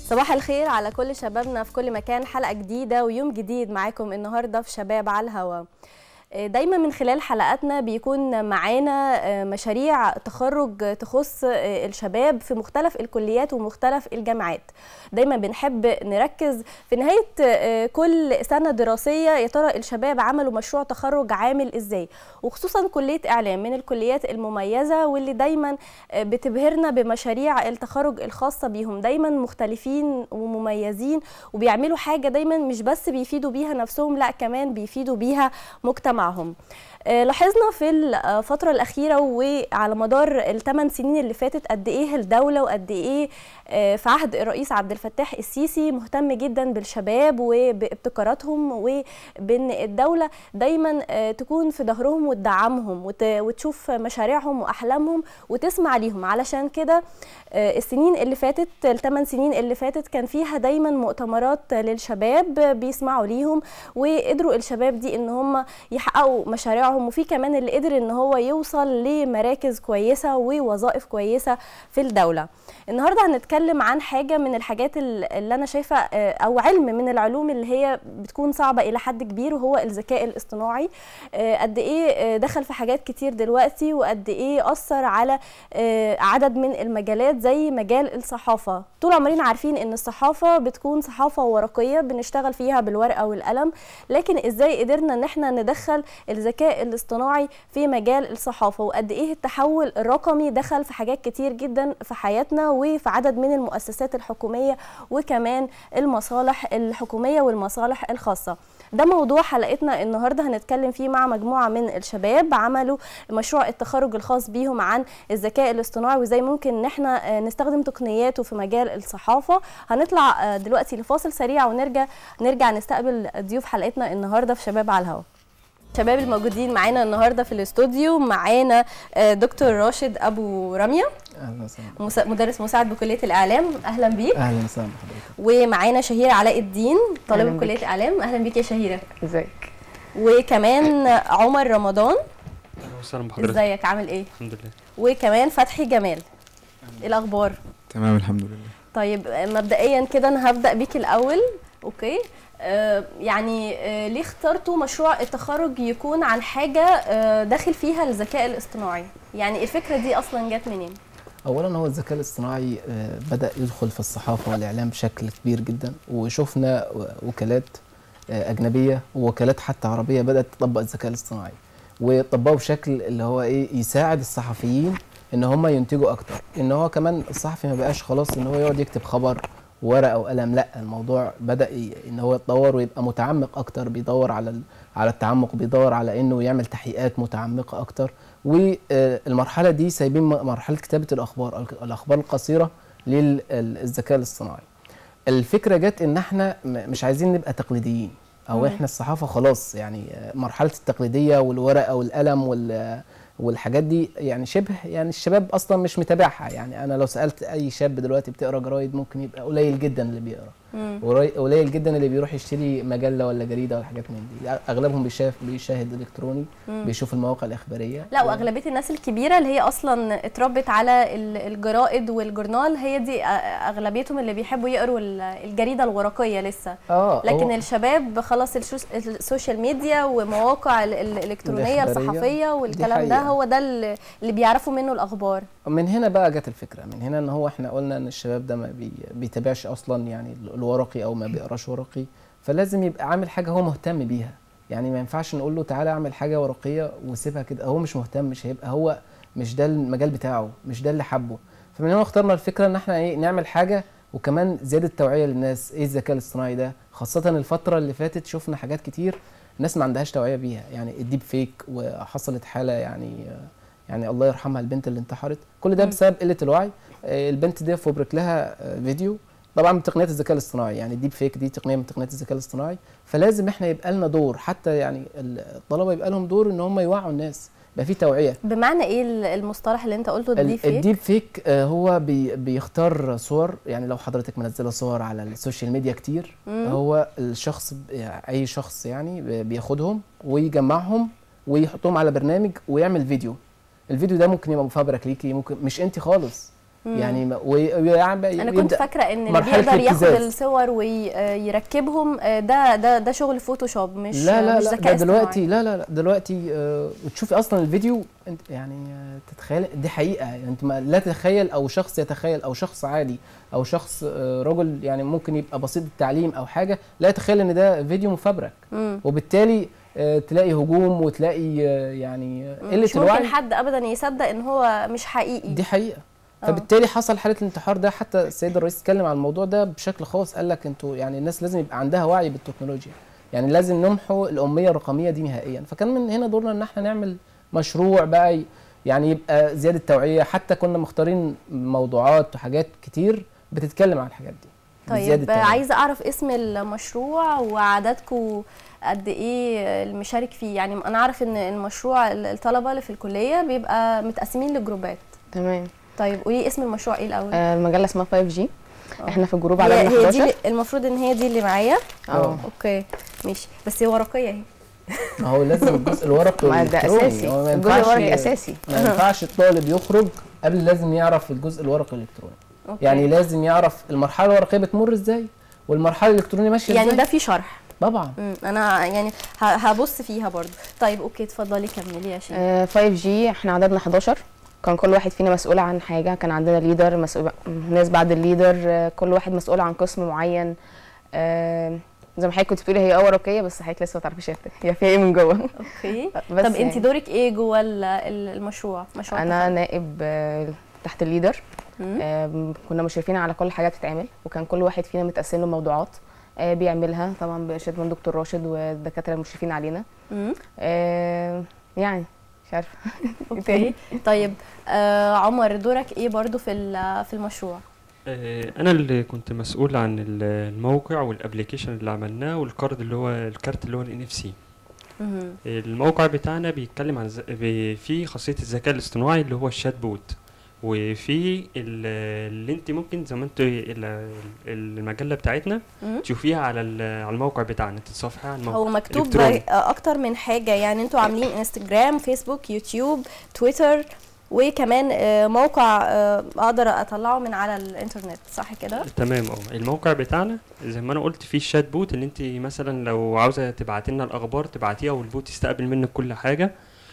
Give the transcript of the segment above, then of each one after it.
صباح الخير على كل شبابنا في كل مكان حلقة جديدة ويوم جديد معاكم النهاردة في شباب على الهوا دايما من خلال حلقاتنا بيكون معانا مشاريع تخرج تخص الشباب في مختلف الكليات ومختلف الجامعات دايما بنحب نركز في نهاية كل سنة دراسية يا ترى الشباب عملوا مشروع تخرج عامل ازاي وخصوصا كلية اعلام من الكليات المميزة واللي دايما بتبهرنا بمشاريع التخرج الخاصة بيهم دايما مختلفين ومميزين وبيعملوا حاجة دايما مش بس بيفيدوا بيها نفسهم لا كمان بيفيدوا بيها مجتمع معهم لاحظنا في الفترة الأخيرة وعلى مدار الثمان سنين اللي فاتت قد إيه الدولة وقد إيه في عهد الرئيس عبد الفتاح السيسي مهتم جدا بالشباب وبابتكاراتهم وبإن الدولة دايما تكون في ظهرهم وتدعمهم وتشوف مشاريعهم وأحلامهم وتسمع ليهم علشان كده السنين اللي فاتت الثمان سنين اللي فاتت كان فيها دايما مؤتمرات للشباب بيسمعوا ليهم وقدروا الشباب دي إن هم يحققوا مشاريعهم بتاعهم وفي كمان اللي قدر ان هو يوصل لمراكز كويسه ووظائف كويسه في الدوله النهارده هنتكلم عن حاجه من الحاجات اللي انا شايفه او علم من العلوم اللي هي بتكون صعبه الى حد كبير وهو الذكاء الاصطناعي قد ايه دخل في حاجات كتير دلوقتي وقد ايه اثر على عدد من المجالات زي مجال الصحافه طول عمرنا عارفين ان الصحافه بتكون صحافه ورقيه بنشتغل فيها بالورقه والقلم لكن ازاي قدرنا ان احنا ندخل الذكاء الاصطناعي في مجال الصحافه وقد ايه التحول الرقمي دخل في حاجات كتير جدا في حياتنا وفي عدد من المؤسسات الحكوميه وكمان المصالح الحكوميه والمصالح الخاصه ده موضوع حلقتنا النهارده هنتكلم فيه مع مجموعه من الشباب عملوا مشروع التخرج الخاص بيهم عن الذكاء الاصطناعي وازاي ممكن ان احنا نستخدم تقنياته في مجال الصحافه هنطلع دلوقتي لفاصل سريع ونرجع نرجع نستقبل ضيوف حلقتنا النهارده في شباب على الهواء الشباب الموجودين معانا النهارده في الاستوديو معانا دكتور راشد ابو رميه اهلا وسهلا مدرس مساعد بكليه الاعلام اهلا بيك اهلا وسهلا بحضرتك ومعانا شهيره علاء الدين طالبه كليه الاعلام اهلا بيك يا شهيره ازيك وكمان عمر رمضان اهلا وسهلا بحضرتك ازيك عامل ايه الحمد لله وكمان فتحي جمال ايه الاخبار تمام الحمد لله طيب مبدئيا كده انا هبدا بيك الاول اوكي آه يعني آه ليه اخترتوا مشروع التخرج يكون عن حاجه آه داخل فيها الذكاء الاصطناعي يعني الفكره دي اصلا جت منين اولا هو الذكاء الاصطناعي بدا يدخل في الصحافه والاعلام بشكل كبير جدا وشفنا وكالات اجنبيه ووكالات حتى عربيه بدات تطبق الذكاء الاصطناعي وطبقوا بشكل اللي هو ايه يساعد الصحفيين ان هم ينتجوا اكتر ان هو كمان الصحفي ما بقاش خلاص ان هو يقعد يكتب خبر ورقه وقلم لا الموضوع بدا ان هو يتطور ويبقى متعمق اكتر بيدور على على التعمق بيدور على انه يعمل تحقيقات متعمقه اكتر والمرحله دي سايبين مرحله كتابه الاخبار الاخبار القصيره للذكاء الاصطناعي الفكره جت ان احنا مش عايزين نبقى تقليديين او مم. احنا الصحافه خلاص يعني مرحله التقليديه والورقه والقلم وال والحاجات دي يعني شبه يعني الشباب اصلا مش متابعها يعني انا لو سالت اي شاب دلوقتي بتقرا جرايد ممكن يبقى قليل جدا اللي بيقرا قليل جدا اللي بيروح يشتري مجله ولا جريده ولا حاجات من دي اغلبهم بيشاف بيشاهد الكتروني مم. بيشوف المواقع الاخباريه لا واغلبيه الناس الكبيره اللي هي اصلا اتربت على الجرائد والجورنال هي دي اغلبيتهم اللي بيحبوا يقروا الجريده الورقيه لسه اه لكن الشباب خلاص السوشيال ميديا ومواقع الالكترونيه الصحفيه والكلام ده هو ده اللي بيعرفوا منه الاخبار من هنا بقى جت الفكره من هنا ان هو احنا قلنا ان الشباب ده ما بي بيتابعش اصلا يعني الورقي او ما بيقراش ورقي فلازم يبقى عامل حاجه هو مهتم بيها يعني ما ينفعش نقول له تعالى اعمل حاجه ورقيه وسيبها كده هو مش مهتم مش هيبقى هو مش ده المجال بتاعه مش ده اللي حبه فمن هنا اخترنا الفكره ان احنا ايه نعمل حاجه وكمان زياده توعيه للناس ايه الذكاء الاصطناعي ده خاصه الفتره اللي فاتت شفنا حاجات كتير الناس ما عندهاش توعيه بيها يعني الديب فيك وحصلت حاله يعني يعني الله يرحمها البنت اللي انتحرت كل ده بسبب قله الوعي البنت دي فبرك لها فيديو طبعا بتقنيات الذكاء الاصطناعي يعني الديب فيك دي تقنيه من تقنيات الذكاء الاصطناعي فلازم احنا يبقى لنا دور حتى يعني الطلبه يبقى لهم دور ان هم يوعوا الناس يبقى في توعيه بمعنى ايه المصطلح اللي انت قلته الديب فيك الديب فيك هو بي بيختار صور يعني لو حضرتك منزله صور على السوشيال ميديا كتير مم. هو الشخص اي شخص يعني بياخدهم ويجمعهم ويحطهم على برنامج ويعمل فيديو الفيديو ده ممكن يبقى مفبرك ليكي ممكن مش انت خالص مم. يعني ما- وي- ويعني انا كنت يبدأ فاكره ان اللي مرحلة بيقدر ياخد الابتزاز. الصور ويركبهم ده ده ده شغل فوتوشوب مش لا لا مش لا ذكاء ده دلوقتي اصطناعي. لا لا لا دلوقتي آه وتشوفي اصلا الفيديو انت يعني آه تتخيل دي حقيقه يعني انت ما لا تتخيل او شخص يتخيل او شخص عادي او شخص آه رجل يعني ممكن يبقى بسيط التعليم او حاجه لا يتخيل ان ده فيديو مفبرك مم. وبالتالي آه تلاقي هجوم وتلاقي آه يعني آه، قله مش ممكن الوعي حد ابدا يصدق ان هو مش حقيقي دي حقيقه آه. فبالتالي حصل حاله الانتحار ده حتى السيد الرئيس اتكلم عن الموضوع ده بشكل خاص قال لك انتوا يعني الناس لازم يبقى عندها وعي بالتكنولوجيا يعني لازم نمحو الاميه الرقميه دي نهائيا فكان من هنا دورنا ان احنا نعمل مشروع بقى ي- يعني يبقى زياده توعيه حتى كنا مختارين موضوعات وحاجات كتير بتتكلم عن الحاجات دي بزيادة طيب توعية. عايزه اعرف اسم المشروع وعددكم قد ايه المشارك فيه يعني انا اعرف ان المشروع الطلبه اللي في الكليه بيبقى متقسمين لجروبات تمام طيب قولي اسم المشروع ايه الاول آه، المجله اسمها 5 جي آه. احنا في الجروب هي, عددنا هي دي 11 اللي- المفروض ان هي دي اللي معايا اه اوكي ماشي بس هي ورقيه اهي ما هو لازم الجزء الورقي ما ده والإلكتروني. اساسي هو ما الجزء ينفعش- الورقي اساسي ما ينفعش الطالب يخرج قبل لازم يعرف الجزء الورقي الالكتروني أوكي. يعني لازم يعرف المرحله الورقيه بتمر ازاي والمرحله الالكترونيه ماشيه يعني ازاي ده في شرح طبعا مم. انا يعني ه- هبص فيها برضو طيب اوكي اتفضلي كملي يا شيخ آه، 5 جي احنا عددنا 11 كان كل واحد فينا مسؤول عن حاجه كان عندنا ليدر مسؤول ناس بعد الليدر آه، كل واحد مسؤول عن قسم معين آه، زي ما حضرتك كنت بتقولي هي اه ورقيه بس حضرتك لسه ما تعرفيش هي هي فيها ايه من جوه اوكي بس طب انت يعني دورك ايه جوه ال- ال- المشروع مشروع انا التخرج؟ نائب آه، تحت الليدر مم. آم، كنا مشرفين على كل حاجه بتتعمل وكان كل واحد فينا متقسم له موضوعات آه، بيعملها طبعا بارشاد من دكتور راشد والدكاتره المشرفين علينا مم. آه، يعني مش عارفه اوكي طيب آه عمر دورك ايه برضو في ال- في المشروع آه، انا اللي كنت مسؤول عن ال- الموقع والابليكيشن اللي عملناه والكارد اللي هو الكارت اللي هو الان اف سي مهم. الموقع بتاعنا بيتكلم عن ز- بي- في خاصيه الذكاء الاصطناعي اللي هو الشات بوت وفي ال- اللي انت ممكن زي ما انت ال- المجله بتاعتنا مم. تشوفيها على ال- على الموقع بتاعنا تتصفحي على الموقع هو مكتوب إلكتروني. آه، اكتر من حاجه يعني انتوا عاملين انستجرام فيسبوك يوتيوب تويتر وكمان آه، موقع آه، اقدر اطلعه من على الانترنت صح كده تمام اه الموقع بتاعنا زي ما انا قلت فيه الشات بوت اللي انت مثلا لو عاوزه تبعتي لنا الاخبار تبعتيها والبوت يستقبل منك كل حاجه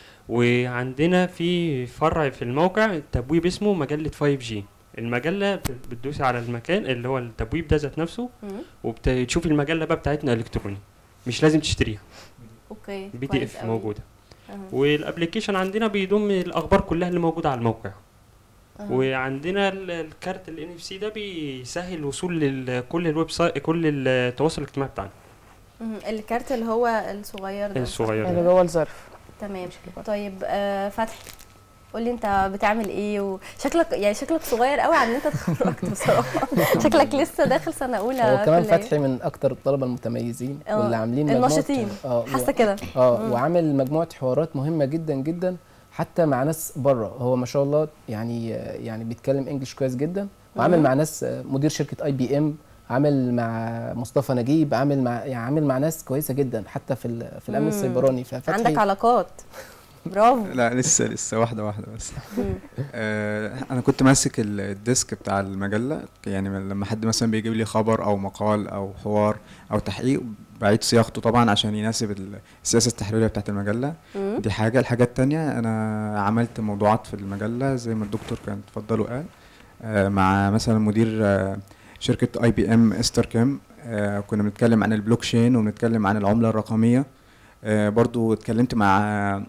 وعندنا في فرع في الموقع تبويب اسمه مجله 5G المجله بت- بتدوسي على المكان اللي هو التبويب ده ذات نفسه مم. وبتشوفي المجله بقى بتاعتنا الكتروني مش لازم تشتريها اوكي بي دي كويس اف أوي. موجوده أها. والابلكيشن عندنا بيضم الاخبار كلها اللي موجوده على الموقع أها. وعندنا ال- الكارت ال NFC ده بيسهل الوصول لكل الويب سايت كل التواصل الاجتماعي بتاعنا مهم. الكارت اللي هو الصغير ده الصغير اللي ده. جوه الظرف تمام مش اللي بره. طيب آه فتحي قولي انت بتعمل ايه وشكلك يعني شكلك صغير قوي عن ان انت اتخرجت بصراحه شكلك لسه داخل سنه اولى هو كمان كلية. فتحي من اكتر الطلبه المتميزين آه، واللي عاملين مجموعة- النشيطين. اه حاسه كده اه مم. وعامل مجموعه حوارات مهمه جدا جدا حتى مع ناس بره هو ما شاء الله يعني يعني بيتكلم انجلش كويس جدا وعامل مم. مع ناس آه، مدير شركه اي بي ام عامل مع مصطفى نجيب عامل مع يعني عامل مع ناس كويسه جدا حتى في ال- في الامن مم. السيبراني ففتحي عندك علاقات برافو لا لسه لسه واحدة واحدة بس مم. آه أنا كنت ماسك ال- الديسك بتاع المجلة يعني لما حد مثلا بيجيب لي خبر أو مقال أو حوار أو تحقيق بعيد صياغته طبعا عشان يناسب ال- السياسة التحريرية بتاعت المجلة مم. دي حاجة الحاجة التانية أنا عملت موضوعات في المجلة زي ما الدكتور كان اتفضل وقال آه مع مثلا مدير آه شركة اي بي ام استر كيم آه كنا بنتكلم عن البلوك تشين وبنتكلم عن العملة الرقمية آه برضو اتكلمت مع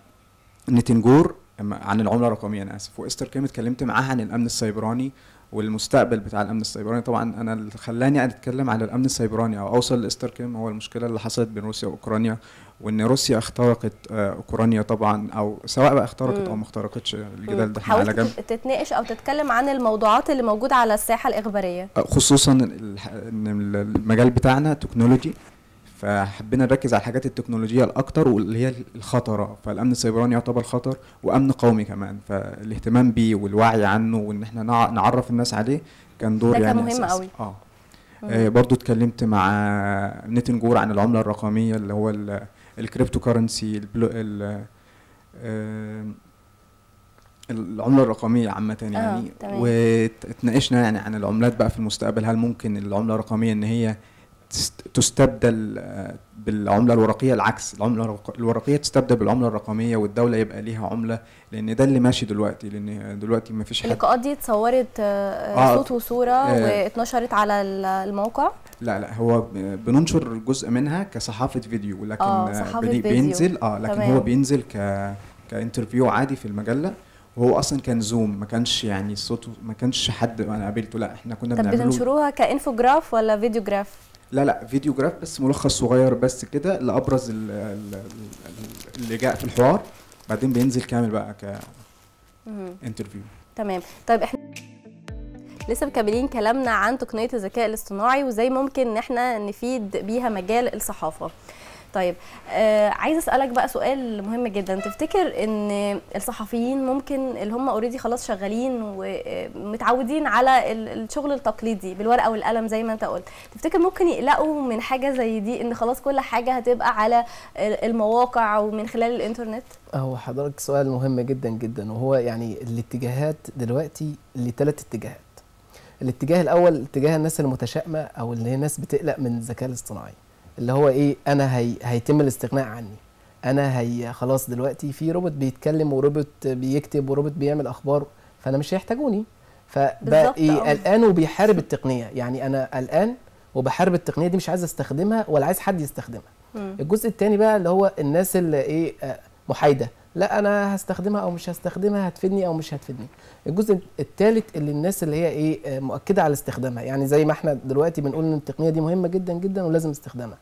نتنجور عن العملة الرقمية أنا آسف وإستر كيم اتكلمت معاها عن الأمن السيبراني والمستقبل بتاع الأمن السيبراني طبعا أنا اللي خلاني أتكلم عن الأمن السيبراني أو أوصل لإستر كيم هو المشكلة اللي حصلت بين روسيا وأوكرانيا وإن روسيا اخترقت آه، أوكرانيا طبعا أو سواء بقى اخترقت أو مم. ما اخترقتش مم. الجدال ده احنا على حاولت جنب تت- تتناقش او تتكلم عن الموضوعات اللي موجوده على الساحه الاخباريه خصوصا الح- ان المجال بتاعنا تكنولوجي فحبينا نركز على الحاجات التكنولوجيه الاكتر واللي هي الخطره فالامن السيبراني يعتبر خطر وامن قومي كمان فالاهتمام بيه والوعي عنه وان احنا نع- نعرف الناس عليه كان دور ده كان يعني مهم أساسي. قوي. اه مم. آه، برضو اتكلمت مع نتن جور عن العمله الرقميه اللي هو ال- الكريبتو كارنسي البلو ال- آه، العمله الرقميه عامه يعني تمام. واتناقشنا يعني عن العملات بقى في المستقبل هل ممكن العمله الرقميه ان هي تست- تستبدل آه، بالعمله الورقيه العكس العمله الورق- الورقيه تستبدل بالعمله الرقميه والدوله يبقى ليها عمله لان ده اللي ماشي دلوقتي لان دلوقتي ما فيش حد اللقاءات دي اتصورت آه، آه. صوت وصوره آه. واتنشرت على ال- الموقع لا لا هو ب- بننشر جزء منها كصحافه فيديو لكن آه، آه، صحافة بني- فيديو. بينزل اه لكن تمام. هو بينزل ك كانترفيو عادي في المجله وهو اصلا كان زوم ما كانش يعني الصوت ما كانش حد انا قابلته لا احنا كنا طب بنعمله بتنشروها كانفوجراف ولا فيديوجراف لا لا فيديو جراف بس ملخص صغير بس كده لابرز ال- ال- ال- اللي جاء في الحوار بعدين بينزل كامل بقى مهم. كانترفيو تمام طيب احنا لسه مكملين كلامنا عن تقنية الذكاء الاصطناعي وازاي ممكن ان احنا نفيد بيها مجال الصحافة طيب آه عايزه اسالك بقى سؤال مهم جدا تفتكر ان الصحفيين ممكن اللي هم اوريدي خلاص شغالين ومتعودين على ال- الشغل التقليدي بالورقه والقلم زي ما انت قلت تفتكر ممكن يقلقوا من حاجه زي دي ان خلاص كل حاجه هتبقى على المواقع ومن خلال الانترنت هو حضرتك سؤال مهم جدا جدا وهو يعني الاتجاهات دلوقتي لثلاث اتجاهات الاتجاه الاول اتجاه الناس المتشائمه او اللي هي ناس بتقلق من الذكاء الاصطناعي اللي هو ايه انا هي هيتم الاستغناء عني انا هي خلاص دلوقتي في روبوت بيتكلم وروبوت بيكتب وروبوت بيعمل اخبار فانا مش هيحتاجوني فبقى بالظبط، ايه آه. قلقان وبيحارب التقنيه يعني انا قلقان وبحارب التقنيه دي مش عايز استخدمها ولا عايز حد يستخدمها مم. الجزء الثاني بقى اللي هو الناس اللي ايه آه، محايده لا انا هستخدمها او مش هستخدمها هتفيدني او مش هتفيدني الجزء الثالث اللي الناس اللي هي ايه آه، مؤكده على استخدامها يعني زي ما احنا دلوقتي بنقول ان التقنيه دي مهمه جدا جدا ولازم استخدامها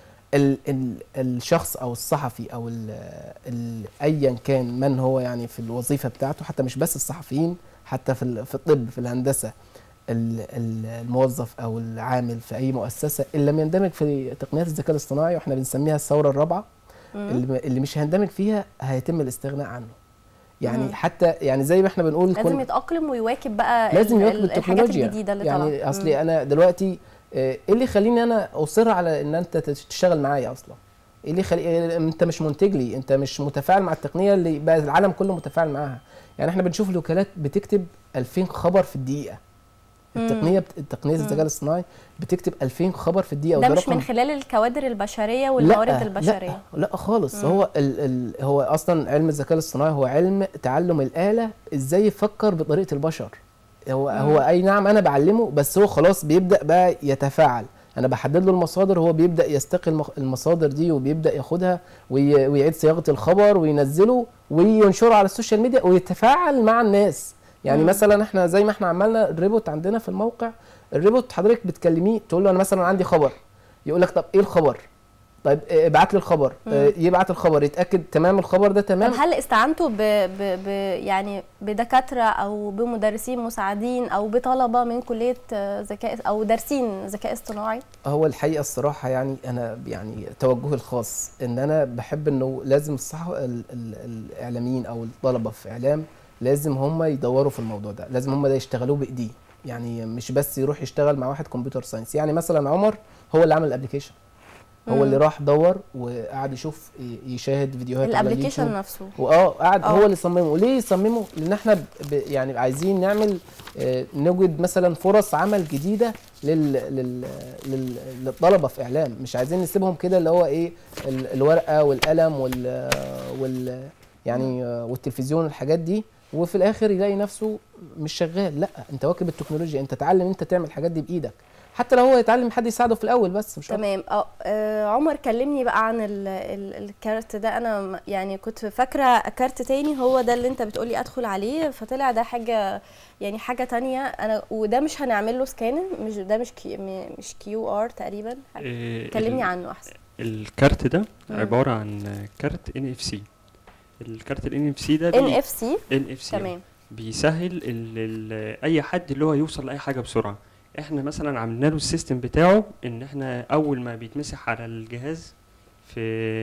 ال ال الشخص او الصحفي او ال ال ايا كان من هو يعني في الوظيفه بتاعته حتى مش بس الصحفيين حتى في ال- في الطب في الهندسه ال- ال- الموظف او العامل في اي مؤسسه اللي لم يندمج في تقنيات الذكاء الاصطناعي واحنا بنسميها الثوره الرابعه مم. اللي, اللي مش هيندمج فيها هيتم الاستغناء عنه يعني مم. حتى يعني زي ما احنا بنقول لازم كل- يتاقلم ويواكب بقى لازم ال- يواكب ال- الحاجات التكنولوجيا الجديده اللي يعني طالعه اصلي انا دلوقتي آه، ايه اللي يخليني انا اصر على ان انت تشتغل معايا اصلا ايه اللي يخلي إيه انت مش منتج لي انت مش متفاعل مع التقنيه اللي بقى العالم كله متفاعل معاها يعني احنا بنشوف الوكالات بتكتب 2000 خبر في الدقيقه مم. التقنيه بت... تقنيه مم. الذكاء الاصطناعي بتكتب 2000 خبر في الدقيقه ده وده مش رقم من خلال الكوادر البشريه والموارد البشريه لا, لا خالص مم. هو ال ال هو اصلا علم الذكاء الاصطناعي هو علم تعلم الاله ازاي يفكر بطريقه البشر هو مم. هو اي نعم انا بعلمه بس هو خلاص بيبدا بقى يتفاعل انا بحدد له المصادر هو بيبدا يستقي المخ- المصادر دي وبيبدا ياخدها وي- ويعيد صياغه الخبر وينزله وينشره على السوشيال ميديا ويتفاعل مع الناس يعني مم. مثلا احنا زي ما احنا عملنا الريبوت عندنا في الموقع الريبوت حضرتك بتكلميه تقول له انا مثلا عندي خبر يقول لك طب ايه الخبر طيب اه، ابعت لي الخبر اه، يبعت الخبر يتاكد تمام الخبر ده تمام طب هل استعنتوا ب... ب... ب... يعني بدكاتره او بمدرسين مساعدين او بطلبه من كليه آه، ذكاء او دارسين ذكاء اصطناعي هو الحقيقه الصراحه يعني انا يعني توجهي الخاص ان انا بحب انه لازم الصح ال ال الاعلاميين او الطلبه في اعلام لازم هم يدوروا في الموضوع ده لازم هم ده يشتغلوه بايديه يعني مش بس يروح يشتغل مع واحد كمبيوتر ساينس يعني مثلا عمر هو اللي عمل الابلكيشن هو مم. اللي راح دور وقعد يشوف ي- يشاهد فيديوهات على الابلكيشن اليوتيوب. نفسه واه قعد آه. هو اللي صممه ليه يصممه لان احنا ب... ب... يعني عايزين نعمل آه، نوجد مثلا فرص عمل جديده لل... لل... لل... للطلبه في اعلام مش عايزين نسيبهم كده اللي هو ايه ال... الورقه والقلم وال... وال... يعني آه، والتلفزيون والحاجات دي وفي الاخر يلاقي نفسه مش شغال لا انت واكب التكنولوجيا انت تعلم انت تعمل الحاجات دي بايدك حتى لو هو يتعلم حد يساعده في الاول بس مش أكتر. تمام اه آه، عمر كلمني بقى عن ال ال الكارت ده انا م- يعني كنت فاكره كارت تاني هو ده اللي انت بتقولي ادخل عليه فطلع ده حاجه يعني حاجه تانية انا وده مش هنعمل له سكان مش ده مش كي م- مش كيو ار تقريبا إيه، كلمني ال- عنه احسن الكارت ده مم. عباره عن كارت ان اف سي الكارت الان اف سي ده ان اف سي ان اف سي تمام بيسهل ال ال اي حد اللي هو يوصل لاي حاجه بسرعه احنا مثلا عملنا له السيستم بتاعه ان احنا اول ما بيتمسح على الجهاز في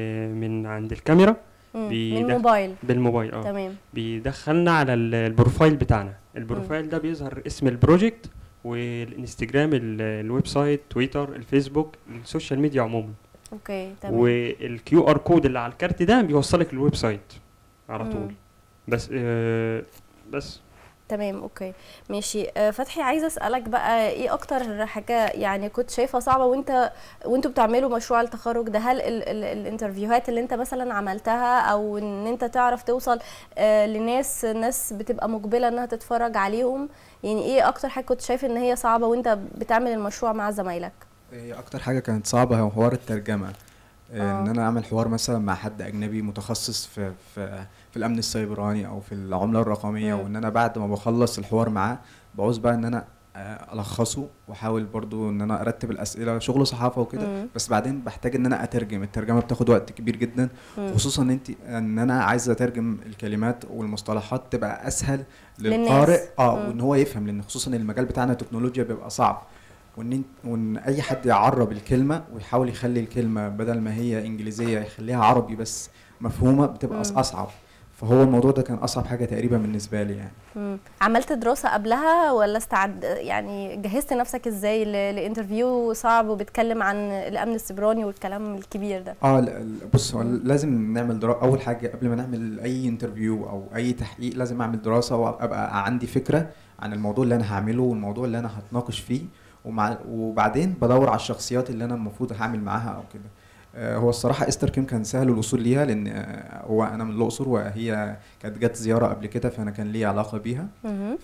من عند الكاميرا مم، بيدخل- من الموبايل بالموبايل اه تمام بيدخلنا على ال- البروفايل بتاعنا البروفايل ده بيظهر اسم البروجكت والانستجرام ال- الويب سايت تويتر الفيسبوك السوشيال ميديا عموما اوكي تمام والكيو ار كود اللي على الكارت ده بيوصلك للويب سايت على مم. طول بس آه بس تمام اوكي ماشي آه، فتحي عايزه اسالك بقى ايه اكتر حاجه يعني كنت شايفها صعبه وانت وانتوا بتعملوا مشروع التخرج ده هل ال ال الانترفيوهات اللي انت مثلا عملتها او ان انت تعرف توصل آه، لناس ناس بتبقى مقبله انها تتفرج عليهم يعني ايه اكتر حاجه كنت شايف ان هي صعبه وانت بتعمل المشروع مع زمايلك هي اكتر حاجه كانت صعبه هو حوار الترجمه آه. ان انا اعمل حوار مثلا مع حد اجنبي متخصص في في في الامن السيبراني او في العمله الرقميه مم. وان انا بعد ما بخلص الحوار معاه بعوز بقى ان انا آه، الخصه واحاول برضو ان انا ارتب الاسئله شغل صحافه وكده مم. بس بعدين بحتاج ان انا اترجم الترجمه بتاخد وقت كبير جدا مم. خصوصا ان انت ان انا عايز اترجم الكلمات والمصطلحات تبقى اسهل للناس. للقارئ اه مم. وان هو يفهم لان خصوصا المجال بتاعنا التكنولوجيا بيبقى صعب وان انت- وان اي حد يعرب الكلمه ويحاول يخلي الكلمه بدل ما هي انجليزيه يخليها عربي بس مفهومه بتبقى مم. اصعب فهو الموضوع ده كان اصعب حاجه تقريبا بالنسبه لي يعني مم. عملت دراسة قبلها ولا استعد يعني جهزت نفسك ازاي ل- لانترفيو صعب وبيتكلم عن الامن السيبراني والكلام الكبير ده اه لا- لا، بص هو لازم نعمل دراسه اول حاجه قبل ما نعمل اي انترفيو او اي تحقيق لازم اعمل دراسه وابقى عندي فكره عن الموضوع اللي انا هعمله والموضوع اللي انا هتناقش فيه ومع وبعدين بدور على الشخصيات اللي انا المفروض هعمل معاها او كده آه، هو الصراحه استر كيم كان سهل الوصول ليها لان آه، هو انا من الاقصر وهي كانت جت زياره قبل كده فانا كان لي علاقه بيها مهم.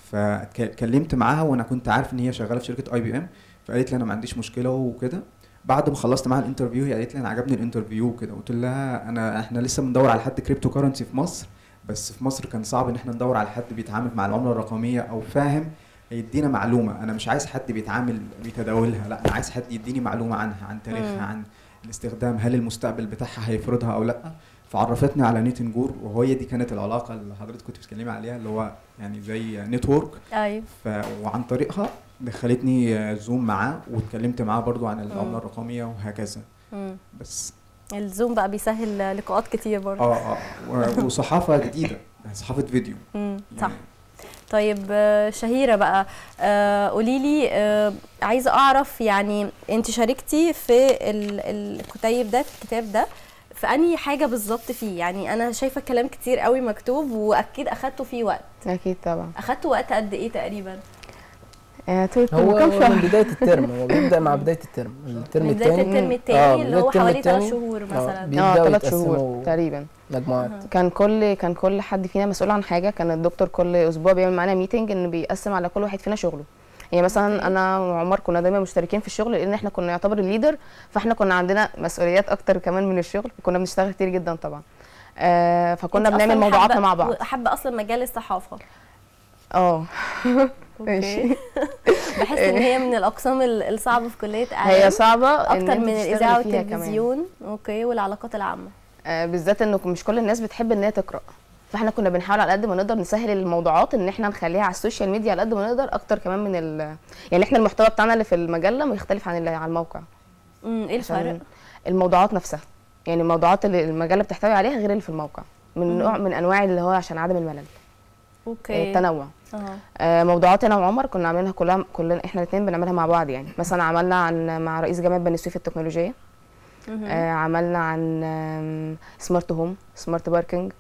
فكلمت معاها وانا كنت عارف ان هي شغاله في شركه اي بي ام فقالت لي انا ما عنديش مشكله وكده بعد ما خلصت معاها الانترفيو هي قالت لي انا عجبني الانترفيو وكده قلت لها انا احنا لسه بندور على حد كريبتو كرنسي في مصر بس في مصر كان صعب ان احنا ندور على حد بيتعامل مع العمله الرقميه او فاهم هيدينا معلومه انا مش عايز حد بيتعامل بيتداولها لا انا عايز حد يديني معلومه عنها عن مم. تاريخها عن الاستخدام هل المستقبل بتاعها هيفرضها او لا فعرفتني على نيتن جور وهي دي كانت العلاقه اللي حضرتك كنت بتتكلمي عليها اللي هو يعني زي نتورك ايوه ف... وعن طريقها دخلتني آه، زوم معاه واتكلمت معاه برضو عن مم. العمله الرقميه وهكذا مم. بس الزوم بقى بيسهل لقاءات كتير برضه اه اه و- وصحافه جديده يعني صحافه فيديو مم. صح يعني طيب آه، شهيرة بقى آه، قوليلي آه، عايزة أعرف يعني أنت شاركتي في ال- الكتيب ده في الكتاب ده في أنهي حاجة بالظبط فيه يعني أنا شايفة كلام كتير قوي مكتوب وأكيد أخدتوا فيه وقت اكيد طبعا أخدتوا وقت قد إيه تقريبا؟ آه، طول هو كام هو شهر من بدايه الترم هو بيبدا مع بدايه الترم الترم من بداية الثاني الترم آه، التاني اللي بداية هو الترم حوالي ثلاث التاني، شهور آه، مثلا اه بيبداوا ثلاث شهور يتقسموا تقريبا مجموعات أها. كان كل كان كل حد فينا مسؤول عن حاجه كان الدكتور كل اسبوع بيعمل معانا ميتنج ان بيقسم على كل واحد فينا شغله يعني مثلا أوكي. انا وعمر كنا دايما مشتركين في الشغل لان احنا كنا يعتبر الليدر فاحنا كنا عندنا مسؤوليات اكتر كمان من الشغل وكنا بنشتغل كتير جدا طبعا آه فكنا أنت بنعمل أصلاً موضوعاتنا حابة- مع بعض حابة أصلا مجال الصحافة اه أوكي ماشي. بحس إن هي من الأقسام ال- الصعبة في كلية هي إعلام صعبه إن أكتر أنت من تشتغلي الإذاعة فيها كمان. والتلفزيون أوكي والعلاقات العامة آه، بالذات انه مش كل الناس بتحب ان هي تقرا فاحنا كنا بنحاول على قد ما نقدر نسهل الموضوعات ان احنا نخليها على السوشيال ميديا على قد ما نقدر اكتر كمان من ال يعني احنا المحتوى بتاعنا اللي في المجله مختلف عن اللي على الموقع امم ايه الفرق؟ عشان الموضوعات نفسها يعني الموضوعات اللي المجله بتحتوي عليها غير اللي في الموقع من نوع من انواع اللي هو عشان عدم الملل اوكي التنوع اه آه، موضوعات انا وعمر كنا عاملينها كلها كلنا احنا الاثنين بنعملها مع بعض يعني مثلا عملنا عن مع رئيس جامعه بني سويف التكنولوجيه مهم. آه عملنا عن آم، سمارت هوم سمارت باركينج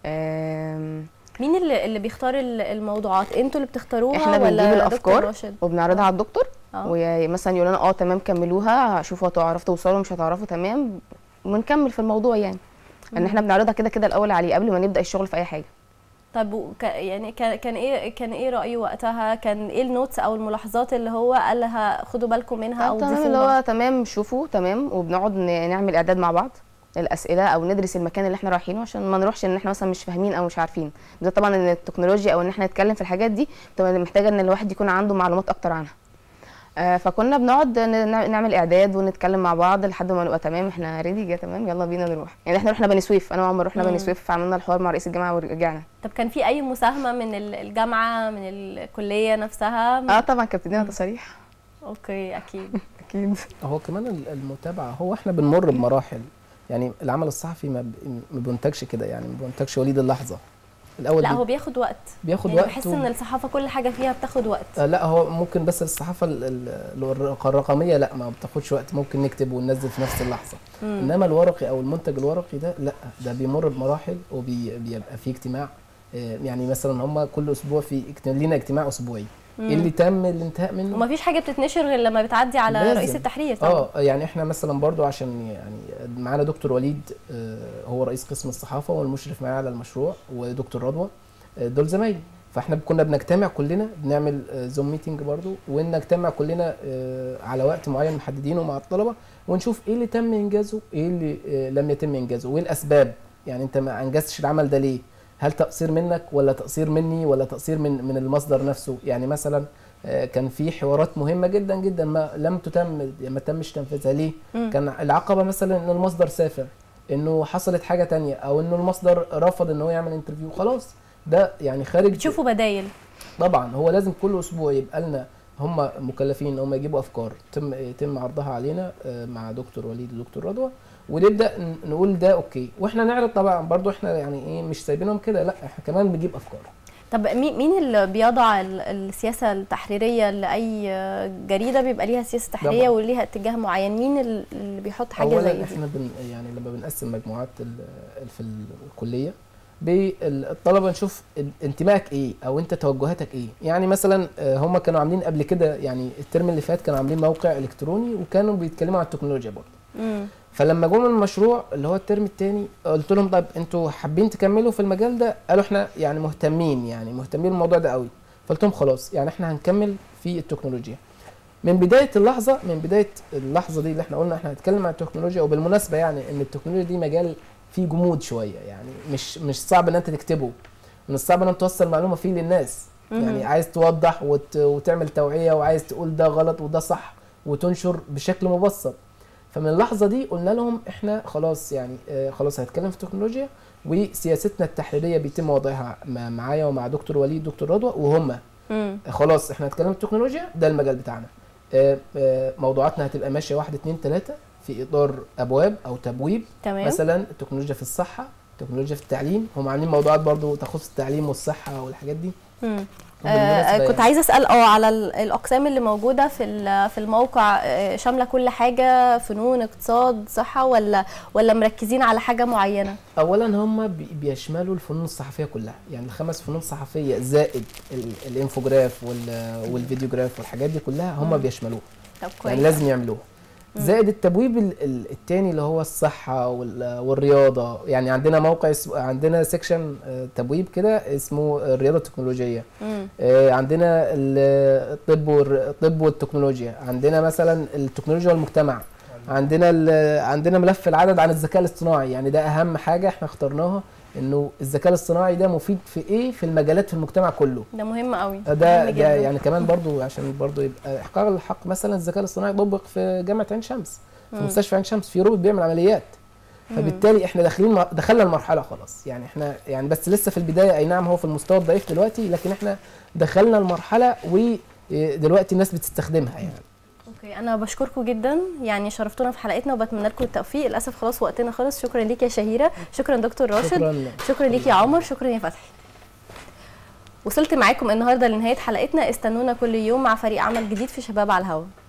آم، مين اللي اللي بيختار ال- الموضوعات انتوا اللي بتختاروها إحنا بنجيب ولا دكتور الأفكار راشد؟ وبنعرضها على الدكتور اه ومثلا يقول لنا اه تمام كملوها شوفوا هتعرفوا توصلوا مش هتعرفوا تمام ونكمل في الموضوع يعني ان احنا بنعرضها كده كده الاول عليه قبل ما نبدا الشغل في اي حاجه طب و- ك- يعني كان كان ايه كان ايه رايه وقتها كان ايه النوتس او الملاحظات اللي هو قال لها خدوا بالكم منها او طب تمام اللي ضيفوها هو تمام شوفوا تمام وبنقعد ن- نعمل اعداد مع بعض الاسئله او ندرس المكان اللي احنا رايحينه عشان ما نروحش ان احنا مثلا مش فاهمين او مش عارفين ده طبعا ان التكنولوجيا او ان احنا نتكلم في الحاجات دي بتبقى محتاجه ان الواحد يكون عنده معلومات اكتر عنها آه، فكنا بنقعد ن- ن- نعمل اعداد ونتكلم مع بعض لحد ما نبقى تمام احنا ريدي جه تمام يلا بينا نروح يعني احنا رحنا بني سويف انا وعمر رحنا مم. بني سويف عملنا الحوار مع رئيس الجامعه ورجعنا طب كان في اي مساهمه من ال- الجامعه من الكليه نفسها اه طبعا كانت بتدينا تصاريح اوكي اكيد اكيد هو كمان ال- المتابعه هو احنا بنمر بمراحل يعني العمل الصحفي ما ب- ما بينتجش كده يعني ما بينتجش وليد اللحظه الاول لا بي- هو بياخد وقت بياخد يعني وقت بحس و- ان الصحافه كل حاجه فيها بتاخد وقت آه، لا هو ممكن بس الصحافه ال- ال- الورق- الرقميه لا ما بتاخدش وقت ممكن نكتب وننزل في نفس اللحظه مم. انما الورقي او المنتج الورقي ده لا ده بيمر بمراحل وبيبقى فيه اجتماع آه، يعني مثلا هم كل اسبوع في اجت- لينا اجتماع اسبوعي ايه اللي تم الانتهاء منه ومفيش حاجه بتتنشر غير لما بتعدي على لازم. رئيس التحرير طبعا اه يعني احنا مثلا برضو عشان يعني معانا دكتور وليد آه، هو رئيس قسم الصحافه والمشرف معايا على المشروع ودكتور رضوى آه، دول زمايلي فاحنا كنا بنجتمع كلنا بنعمل زوم ميتنج برضو ونجتمع كلنا آه، على وقت معين محددينه مع الطلبه ونشوف ايه اللي تم انجازه ايه اللي آه، لم يتم انجازه وايه الاسباب يعني انت ما انجزتش العمل ده ليه هل تقصير منك ولا تقصير مني ولا تقصير من من المصدر نفسه يعني مثلا آه، كان في حوارات مهمه جدا جدا ما لم تتم ما تمش تنفيذها ليه مم. كان العقبه مثلا ان المصدر سافر انه حصلت حاجه تانية او انه المصدر رفض ان هو يعمل انترفيو خلاص ده يعني خارج بتشوفوا بدايل طبعا هو لازم كل اسبوع يبقى لنا هم مكلفين ان هم يجيبوا افكار تم يتم عرضها علينا آه، مع دكتور وليد ودكتور رضوى ونبدا ن- نقول ده اوكي واحنا نعرض طبعا برضو احنا يعني ايه مش سايبينهم كده لا احنا كمان بنجيب افكار طب مين مين اللي بيضع ال- السياسه التحريريه لاي جريده بيبقى ليها سياسه تحريريه طبعاً. وليها اتجاه معين مين ال- اللي بيحط حاجه زي اولا دي احنا بن يعني لما بنقسم مجموعات ال- في الكليه بالطلبه نشوف ال- انتمائك ايه او انت توجهاتك ايه يعني مثلا آه، هم كانوا عاملين قبل كده يعني الترم اللي فات كانوا عاملين موقع الكتروني وكانوا بيتكلموا عن التكنولوجيا برضه مم. فلما جم المشروع اللي هو الترم الثاني قلت لهم طب انتوا حابين تكملوا في المجال ده قالوا احنا يعني مهتمين يعني مهتمين بالموضوع ده قوي فقلت لهم خلاص يعني احنا هنكمل في التكنولوجيا من بدايه اللحظه من بدايه اللحظه دي اللي احنا قلنا احنا هنتكلم عن التكنولوجيا وبالمناسبه يعني ان التكنولوجيا دي مجال فيه جمود شويه يعني مش مش صعب ان انت تكتبه من الصعب ان انت توصل معلومه فيه للناس مهم. يعني عايز توضح وت... وتعمل توعيه وعايز تقول ده غلط وده صح وتنشر بشكل مبسط فمن اللحظه دي قلنا لهم احنا خلاص يعني آه خلاص هنتكلم في التكنولوجيا وسياستنا التحريريه بيتم وضعها مع- معايا ومع دكتور وليد دكتور رضوى وهم مم. خلاص احنا هنتكلم في التكنولوجيا ده المجال بتاعنا آه، آه، موضوعاتنا هتبقى ماشيه واحد اتنين تلاته في اطار ابواب او تبويب تمام مثلا التكنولوجيا في الصحه التكنولوجيا في التعليم هم عاملين موضوعات برضو تخص التعليم والصحه والحاجات دي مم. وبالمناسبة آه كنت يعني- عايزه اسال اه على ال- الاقسام اللي موجوده في ال- في الموقع آه، شامله كل حاجه فنون اقتصاد صحه ولا ولا مركزين على حاجه معينه اولا هم بي- بيشملوا الفنون الصحفيه كلها يعني الخمس فنون صحفيه زائد ال- الانفوجراف وال- والفيديوجراف والحاجات دي كلها هم مم. بيشملوها طب كويس يعني لازم يعملوها زائد التبويب ال- ال- التاني اللي هو الصحة وال- والرياضة يعني عندنا موقع اسم- عندنا سيكشن تبويب كده اسمه الرياضة التكنولوجية مم. آه، عندنا ال- الطب والر- الطب والتكنولوجيا عندنا مثلا التكنولوجيا والمجتمع عندنا ال- عندنا ملف العدد عن الذكاء الاصطناعي يعني ده اهم حاجة احنا اخترناها انه الذكاء الاصطناعي ده مفيد في ايه في المجالات في المجتمع كله ده مهم قوي ده مهم ده جداً. يعني كمان برضو عشان برضو يبقى احقاق الحق مثلا الذكاء الاصطناعي طبق في جامعه عين شمس في مم. مستشفى عين شمس في روبوت بيعمل عمليات فبالتالي احنا داخلين مر- دخلنا المرحله خلاص يعني احنا يعني بس لسه في البدايه اي نعم هو في المستوى الضعيف دلوقتي لكن احنا دخلنا المرحله ودلوقتي الناس بتستخدمها يعني اوكي انا بشكركم جدا يعني شرفتونا في حلقتنا وبتمنى لكم التوفيق للاسف خلاص وقتنا خلص شكرا ليك يا شهيره شكرا دكتور راشد شكرا شكرا ليك يا عمر شكرا يا فتحي وصلت معاكم النهارده لنهايه حلقتنا استنونا كل يوم مع فريق عمل جديد في شباب على الهوا